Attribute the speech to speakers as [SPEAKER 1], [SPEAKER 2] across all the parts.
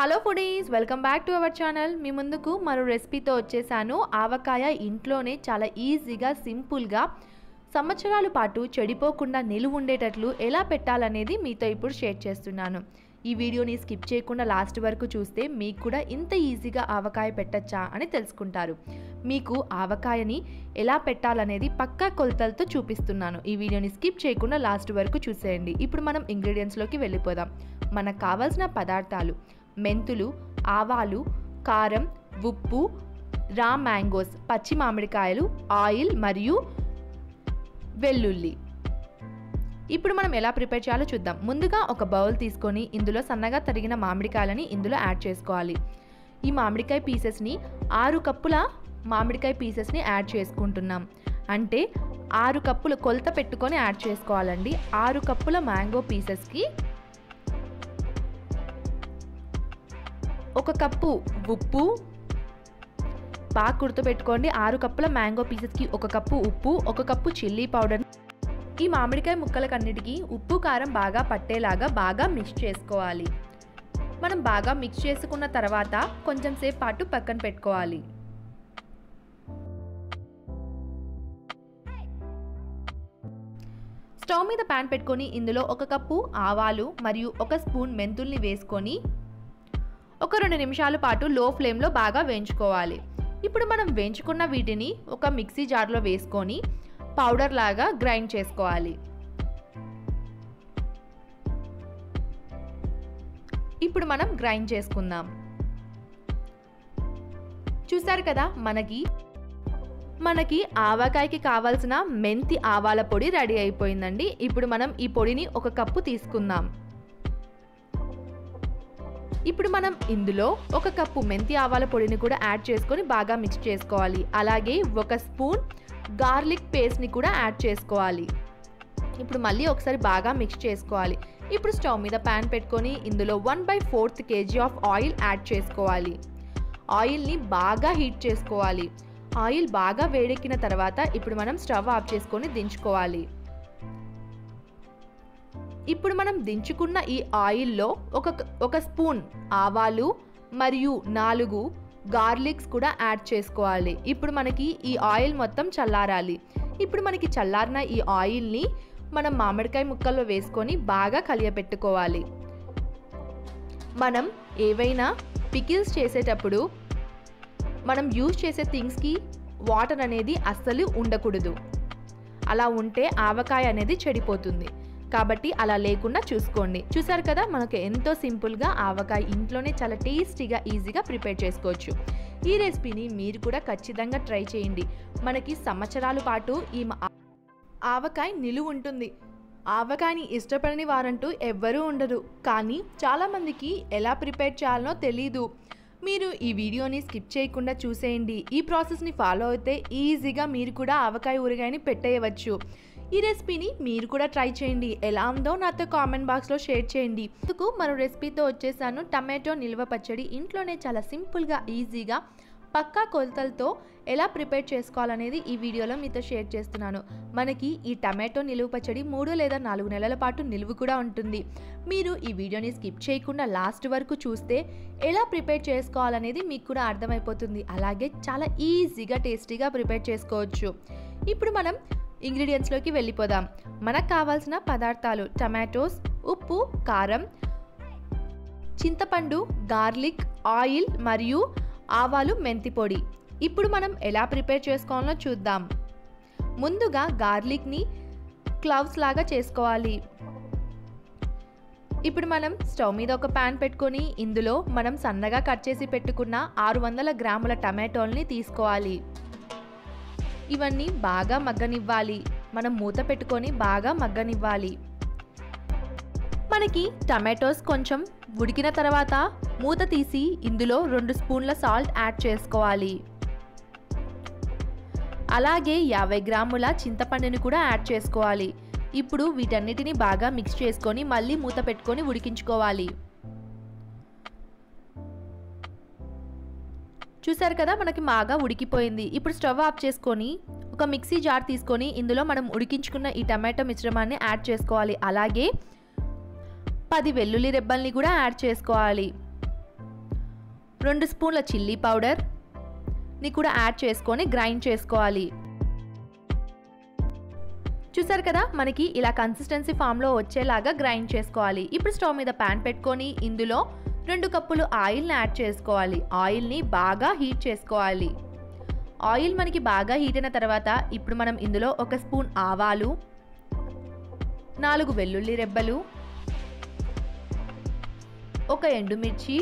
[SPEAKER 1] hello foodies welcome back to our channel మీ ముందుకు మరో రెసిపీతో వచ్చేసాను ఆవకాయ ఇంట్లోనే చాలా ఈజీగా సింపుల్గా సంవత్సరాల పాటు చెడిపోకుండా నిలువ ఉండేటట్లు ఎలా పెట్టాలనేది మీతో ఇప్పుడు షేర్ చేస్తున్నాను ఈ వీడియోని స్కిప్ చేయకుండా లాస్ట్ వరకు చూస్తే మీకు కూడా ఇంత ఈజీగా ఆవకాయ పెట్టచ్చా అని తెలుసుకుంటారు మీకు ఆవకాయని ఎలా పెట్టాలనేది పక్కా కొలతలతో చూపిస్తున్నాను ఈ వీడియోని స్కిప్ చేయకుండా లాస్ట్ వరకు చూసేయండి ఇప్పుడు మనం ఇంగ్రీడియంట్స్లోకి వెళ్ళిపోదాం మనకు కావాల్సిన పదార్థాలు మెంతులు ఆవాలు కారం ఉప్పు రా మ్యాంగోస్ పచ్చి మామిడికాయలు ఆయిల్ మరియు వెల్లుల్లి ఇప్పుడు మనం ఎలా ప్రిపేర్ చేయాలో చూద్దాం ముందుగా ఒక బౌల్ తీసుకొని ఇందులో సన్నగా తరిగిన మామిడికాయలని ఇందులో యాడ్ చేసుకోవాలి ఈ మామిడికాయ పీసెస్ని ఆరు కప్పుల మామిడికాయ పీసెస్ని యాడ్ చేసుకుంటున్నాం అంటే ఆరు కప్పులు కొలత పెట్టుకొని యాడ్ చేసుకోవాలండి ఆరు కప్పుల మ్యాంగో పీసెస్కి ఒక కప్పు ఉప్పు బాగా గుర్తుపెట్టుకోండి ఆరు కప్పుల మ్యాంగో పీసెస్కి ఒక కప్పు ఉప్పు ఒక కప్పు చిల్లీ పౌడర్ ఈ మామిడికాయ ముక్కలకన్నిటికీ ఉప్పు కారం బాగా పట్టేలాగా బాగా మిక్స్ చేసుకోవాలి మనం బాగా మిక్స్ చేసుకున్న తర్వాత కొంచెం సేపు పాటు పక్కన పెట్టుకోవాలి స్టవ్ మీద ప్యాన్ పెట్టుకొని ఇందులో ఒక కప్పు ఆవాలు మరియు ఒక స్పూన్ మెంతుల్ని వేసుకొని ఒక రెండు నిమిషాల పాటు లో ఫ్లేమ్లో బాగా వేయించుకోవాలి ఇప్పుడు మనం వేయించుకున్న వీటిని ఒక మిక్సీ జార్లో వేసుకొని పౌడర్ లాగా గ్రైండ్ చేసుకోవాలి ఇప్పుడు మనం గ్రైండ్ చేసుకుందాం చూసారు కదా మనకి మనకి ఆవకాయకి కావాల్సిన మెంతి ఆవాల పొడి రెడీ అయిపోయిందండి ఇప్పుడు మనం ఈ పొడిని ఒక కప్పు తీసుకుందాం ఇప్పుడు మనం ఇందులో ఒక కప్పు మెంతి ఆవాల పొడిని కూడా యాడ్ చేసుకొని బాగా మిక్స్ చేసుకోవాలి అలాగే ఒక స్పూన్ గార్లిక్ పేస్ట్ని కూడా యాడ్ చేసుకోవాలి ఇప్పుడు మళ్ళీ ఒకసారి బాగా మిక్స్ చేసుకోవాలి ఇప్పుడు స్టవ్ మీద ప్యాన్ పెట్టుకొని ఇందులో one by fourth KG of oil add చేసుకోవాలి ఆయిల్ని బాగా హీట్ చేసుకోవాలి ఆయిల్ బాగా వేడెక్కిన తర్వాత ఇప్పుడు మనం స్టవ్ ఆఫ్ చేసుకొని దించుకోవాలి ఇప్పుడు మనం దించుకున్న ఈ ఆయిల్లో ఒక ఒక స్పూన్ ఆవాలు మరియు నాలుగు గార్లిక్స్ కూడా యాడ్ చేసుకోవాలి ఇప్పుడు మనకి ఈ ఆయిల్ మొత్తం చల్లారాలి ఇప్పుడు మనకి చల్లారిన ఈ ఆయిల్ని మనం మామిడికాయ ముక్కల్లో వేసుకొని బాగా కలియపెట్టుకోవాలి మనం ఏవైనా పికిల్స్ చేసేటప్పుడు మనం యూజ్ చేసే థింగ్స్కి వాటర్ అనేది అస్సలు ఉండకూడదు అలా ఉంటే ఆవకాయ అనేది చెడిపోతుంది కాబట్టి అలా లేకుండా చూసుకోండి చూసారు కదా మనకు ఎంతో సింపుల్గా ఆవకాయ ఇంట్లోనే చాలా టేస్టీగా ఈజీగా ప్రిపేర్ చేసుకోవచ్చు ఈ రెసిపీని మీరు కూడా ఖచ్చితంగా ట్రై చేయండి మనకి సంవత్సరాల పాటు ఈ ఆవకాయ నిలువ ఉంటుంది ఆవకాయని ఇష్టపడని వారంటూ ఎవ్వరూ ఉండరు కానీ చాలామందికి ఎలా ప్రిపేర్ చేయాలనో తెలీదు మీరు ఈ వీడియోని స్కిప్ చేయకుండా చూసేయండి ఈ ప్రాసెస్ని ఫాలో అయితే ఈజీగా మీరు కూడా ఆవకాయ ఊరగాయని పెట్టేయవచ్చు ఈ రెసిపీని మీరు కూడా ట్రై చేయండి ఎలా ఉందో నాతో కామెంట్ బాక్స్లో షేర్ చేయండి ఇందుకు మరో రెసిపీతో వచ్చేసాను టమాటో నిల్వ పచ్చడి ఇంట్లోనే చాలా సింపుల్గా ఈజీగా పక్కా కొలతలతో ఎలా ప్రిపేర్ చేసుకోవాలనేది ఈ వీడియోలో మీతో షేర్ చేస్తున్నాను మనకి ఈ టమాటో నిలువ పచ్చడి మూడు లేదా నాలుగు నెలల పాటు నిలువ కూడా ఉంటుంది మీరు ఈ వీడియోని స్కిప్ చేయకుండా లాస్ట్ వరకు చూస్తే ఎలా ప్రిపేర్ చేసుకోవాలనేది మీకు కూడా అర్థమైపోతుంది అలాగే చాలా ఈజీగా టేస్టీగా ప్రిపేర్ చేసుకోవచ్చు ఇప్పుడు మనం ఇంగ్రీడియంట్స్లోకి వెళ్ళిపోదాం మనకు కావాల్సిన పదార్థాలు టమాటోస్ ఉప్పు కారం చింతపండు గార్లిక్ ఆయిల్ మరియు ఆవాలు మెంతి పొడి ఇప్పుడు మనం ఎలా ప్రిపేర్ చేసుకోవాలో చూద్దాం ముందుగా గార్లిక్ని క్లవ్స్ లాగా చేసుకోవాలి ఇప్పుడు మనం స్టవ్ మీద ఒక ప్యాన్ పెట్టుకొని ఇందులో మనం సన్నగా కట్ చేసి పెట్టుకున్న ఆరు వందల గ్రాముల టమాటోల్ని తీసుకోవాలి ఇవన్నీ బాగా మగ్గనివ్వాలి మనం మూత పెట్టుకొని బాగా మగ్గనివ్వాలి మనకి టమాటోస్ కొంచెం ఉడికిన తర్వాత మూత తీసి ఇందులో రెండు స్పూన్ల సాల్ట్ యాడ్ చేసుకోవాలి అలాగే యాభై గ్రాముల చింతపండుని కూడా యాడ్ చేసుకోవాలి ఇప్పుడు వీటన్నిటిని బాగా మిక్స్ చేసుకొని మళ్ళీ మూత పెట్టుకొని ఉడికించుకోవాలి చూసారు కదా మనకి బాగా ఉడికిపోయింది ఇప్పుడు స్టవ్ ఆఫ్ చేసుకొని ఒక మిక్సీ జార్ తీసుకొని ఇందులో మనం ఉడికించుకున్న ఈ టమాటో మిశ్రమాన్ని యాడ్ చేసుకోవాలి అలాగే పది వెల్లుల్లి రెబ్బల్ని కూడా యాడ్ చేసుకోవాలి రెండు స్పూన్ల చిల్లీ పౌడర్ ని కూడా యాడ్ చేసుకొని గ్రైండ్ చేసుకోవాలి చూసారు కదా మనకి ఇలా కన్సిస్టెన్సీ ఫామ్లో వచ్చేలాగా గ్రైండ్ చేసుకోవాలి ఇప్పుడు స్టవ్ మీద ప్యాన్ పెట్టుకొని ఇందులో రెండు కప్పులు ఆయిల్ని యాడ్ చేసుకోవాలి ఆయిల్ని బాగా హీట్ చేసుకోవాలి ఆయిల్ మనకి బాగా హీట్ అయిన తర్వాత ఇప్పుడు మనం ఇందులో ఒక స్పూన్ ఆవాలు నాలుగు వెల్లుల్లి రెబ్బలు ఒక ఎండుమిర్చి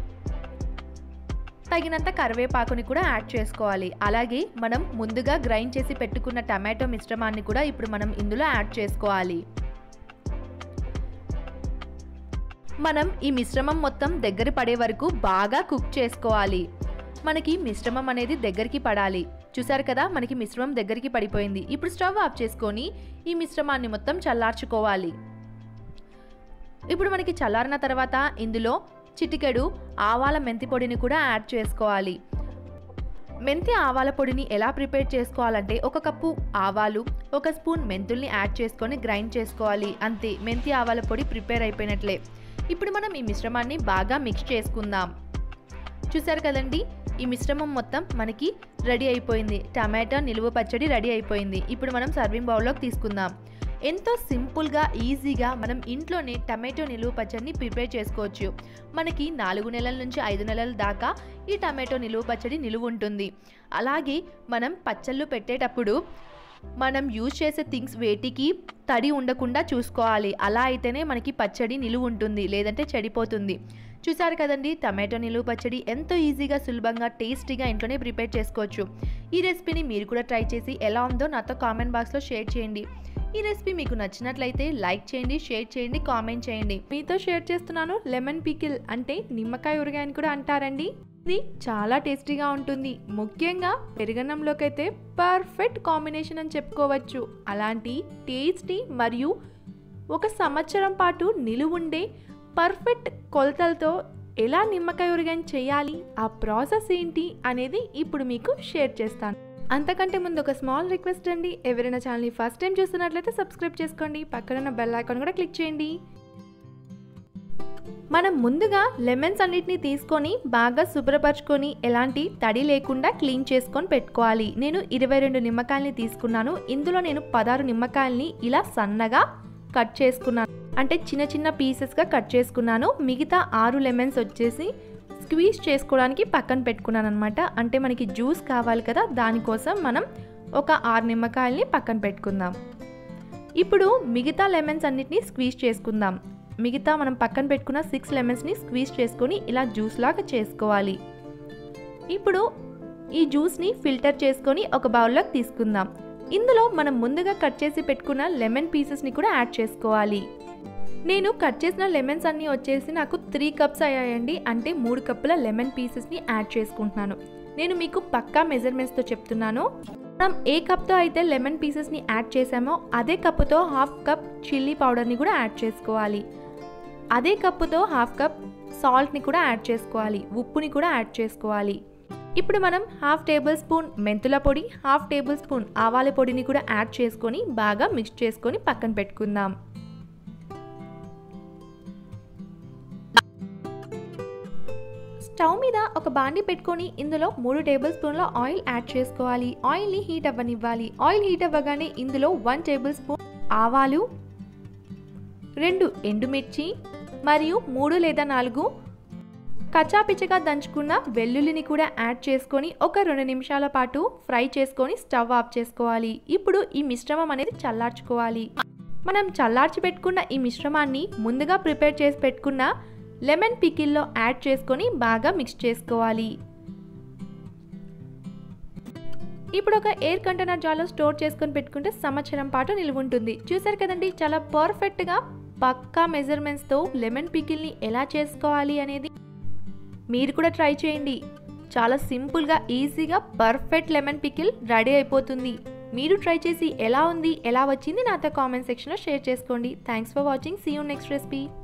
[SPEAKER 1] తగినంత కరివేపాకుని కూడా యాడ్ చేసుకోవాలి అలాగే మనం ముందుగా గ్రైండ్ చేసి పెట్టుకున్న టమాటో మిశ్రమాన్ని కూడా ఇప్పుడు మనం ఇందులో యాడ్ చేసుకోవాలి మనం ఈ మిశ్రమం మొత్తం దగ్గర పడే వరకు బాగా కుక్ చేసుకోవాలి మనకి మిశ్రమం అనేది దగ్గరికి పడాలి చూసారు కదా మనకి మిశ్రమం దగ్గరికి పడిపోయింది ఇప్పుడు స్టవ్ ఆఫ్ చేసుకొని ఈ మిశ్రమాన్ని మొత్తం చల్లార్చుకోవాలి ఇప్పుడు మనకి చల్లారిన తర్వాత ఇందులో చిటికెడు ఆవాల మెంతి పొడిని కూడా యాడ్ చేసుకోవాలి మెంతి ఆవాల పొడిని ఎలా ప్రిపేర్ చేసుకోవాలంటే ఒక కప్పు ఆవాలు ఒక స్పూన్ మెంతుల్ని యాడ్ చేసుకొని గ్రైండ్ చేసుకోవాలి అంతే మెంతి ఆవాల పొడి ప్రిపేర్ అయిపోయినట్లే ఇప్పుడు మనం ఈ మిశ్రమాన్ని బాగా మిక్స్ చేసుకుందాం చూసారు కదండి ఈ మిశ్రమం మొత్తం మనకి రెడీ అయిపోయింది టమాటా నిలువ పచ్చడి రెడీ అయిపోయింది ఇప్పుడు మనం సర్వింగ్ బౌల్లోకి తీసుకుందాం ఎంతో సింపుల్గా ఈజీగా మనం ఇంట్లోనే టమాటో నిలువ పచ్చడిని ప్రిపేర్ చేసుకోవచ్చు మనకి నాలుగు నెలల నుంచి ఐదు నెలల దాకా ఈ టమాటో నిలువ పచ్చడి నిలువ ఉంటుంది అలాగే మనం పచ్చళ్ళు పెట్టేటప్పుడు మనం యూజ్ చేసే థింగ్స్ వేటికి తడి ఉండకుండా చూసుకోవాలి అలా అయితేనే మనకి పచ్చడి నిలువ ఉంటుంది లేదంటే చెడిపోతుంది చూసారు కదండి టమాటో నిలువ పచ్చడి ఎంతో ఈజీగా సులభంగా టేస్టీగా ఇంట్లోనే ప్రిపేర్ చేసుకోవచ్చు ఈ రెసిపీని మీరు కూడా ట్రై చేసి ఎలా ఉందో నాతో కామెంట్ బాక్స్లో షేర్ చేయండి ఈ రెసిపీ మీకు నచ్చినట్లయితే లైక్ చేయండి షేర్ చేయండి కామెంట్ చేయండి మీతో షేర్ చేస్తున్నాను లెమన్ పికిల్ అంటే నిమ్మకాయ ఊరగాయ అని కూడా అంటారండి ఇది చాలా టేస్టీగా ఉంటుంది ముఖ్యంగా పెరుగన్నంలోకి అయితే పర్ఫెక్ట్ కాంబినేషన్ అని చెప్పుకోవచ్చు అలాంటి టేస్టీ మరియు ఒక సంవత్సరం పాటు నిలువుండే పర్ఫెక్ట్ కొలతలతో ఎలా నిమ్మకాయ ఊరగాయని చేయాలి ఆ ప్రాసెస్ ఏంటి అనేది ఇప్పుడు మీకు షేర్ చేస్తాను అంతకంటే ముందు ఒక స్మాల్ రిక్వెస్ట్ అండి ఎవరైనా ఛానల్ని ఫస్ట్ టైం చూస్తున్నట్లయితే సబ్స్క్రైబ్ చేసుకోండి పక్కన బెల్ ఐకాన్ కూడా క్లిక్ చేయండి మనం ముందుగా లెమన్స్ అన్నిటిని తీసుకొని బాగా శుభ్రపరచుకొని ఎలాంటి తడి లేకుండా క్లీన్ చేసుకొని పెట్టుకోవాలి నేను ఇరవై రెండు నిమ్మకాయలని తీసుకున్నాను ఇందులో నేను పదహారు నిమ్మకాయలని ఇలా సన్నగా కట్ చేసుకున్నాను అంటే చిన్న చిన్న పీసెస్గా కట్ చేసుకున్నాను మిగతా ఆరు లెమన్స్ వచ్చేసి స్క్వీజ్ చేసుకోవడానికి పక్కన పెట్టుకున్నాను అనమాట అంటే మనకి జ్యూస్ కావాలి కదా దానికోసం మనం ఒక ఆరు నిమ్మకాయల్ని పక్కన పెట్టుకుందాం ఇప్పుడు మిగతా లెమన్స్ అన్నిటిని స్క్వీజ్ చేసుకుందాం మిగతా మనం పక్కన పెట్టుకున్న సిక్స్ లెమన్స్ని స్క్వీజ్ చేసుకొని ఇలా జ్యూస్ లాగా చేసుకోవాలి ఇప్పుడు ఈ జ్యూస్ని ఫిల్టర్ చేసుకొని ఒక బౌల్లోకి తీసుకుందాం ఇందులో మనం ముందుగా కట్ చేసి పెట్టుకున్న లెమన్ పీసెస్ని కూడా యాడ్ చేసుకోవాలి నేను కట్ చేసిన లెమన్స్ అన్నీ వచ్చేసి నాకు త్రీ కప్స్ అయ్యాయండి అంటే మూడు కప్పుల లెమన్ పీసెస్ని యాడ్ చేసుకుంటున్నాను నేను మీకు పక్కా మెజర్మెంట్స్తో చెప్తున్నాను మనం ఏ కప్తో అయితే లెమన్ పీసెస్ని యాడ్ చేసామో అదే కప్పుతో హాఫ్ కప్ చిల్లీ పౌడర్ని కూడా యాడ్ చేసుకోవాలి అదే కప్పుతో హాఫ్ కప్ సాల్ట్ని కూడా యాడ్ చేసుకోవాలి ఉప్పుని కూడా యాడ్ చేసుకోవాలి ఇప్పుడు మనం హాఫ్ టేబుల్ స్పూన్ మెంతుల పొడి హాఫ్ టేబుల్ స్పూన్ ఆవాల పొడిని కూడా యాడ్ చేసుకొని బాగా మిక్స్ చేసుకొని పక్కన పెట్టుకుందాం స్టవ్ మీద ఒక బాండి పెట్టుకొని ఇందులో మూడు టేబుల్ స్పూన్ల ఆయిల్ యాడ్ చేసుకోవాలి ఆయిల్ని హీట్ అవ్వనివ్వాలి ఆయిల్ హీట్ అవ్వగానే ఇందులో వన్ టేబుల్ స్పూన్ ఆవాలు రెండు ఎండుమిర్చి మరియు మూడు లేదా నాలుగు కచ్చాపిచ్చగా దంచుకున్న వెల్లుల్లిని కూడా యాడ్ చేసుకొని ఒక రెండు నిమిషాల పాటు ఫ్రై చేసుకొని స్టవ్ ఆఫ్ చేసుకోవాలి ఇప్పుడు ఈ మిశ్రమం అనేది చల్లార్చుకోవాలి మనం చల్లార్చి పెట్టుకున్న ఈ మిశ్రమాన్ని ముందుగా ప్రిపేర్ చేసి పెట్టుకున్న లెమన్ పికిల్లో యాడ్ చేసుకొని బాగా మిక్స్ చేసుకోవాలి ఇప్పుడు ఒక ఎయిర్ కంటైనర్ జాలో స్టోర్ చేసుకొని పెట్టుకుంటే సంవత్సరం పాటు నిలువ ఉంటుంది చూసారు కదండి చాలా పర్ఫెక్ట్గా పక్కా మెజర్మెంట్స్తో లెమన్ పికిల్ని ఎలా చేసుకోవాలి అనేది మీరు కూడా ట్రై చేయండి చాలా సింపుల్గా ఈజీగా పర్ఫెక్ట్ లెమన్ పికిల్ రెడీ అయిపోతుంది మీరు ట్రై చేసి ఎలా ఉంది ఎలా వచ్చింది నాతో కామెంట్ సెక్షన్లో షేర్ చేసుకోండి thanks for watching see you next recipe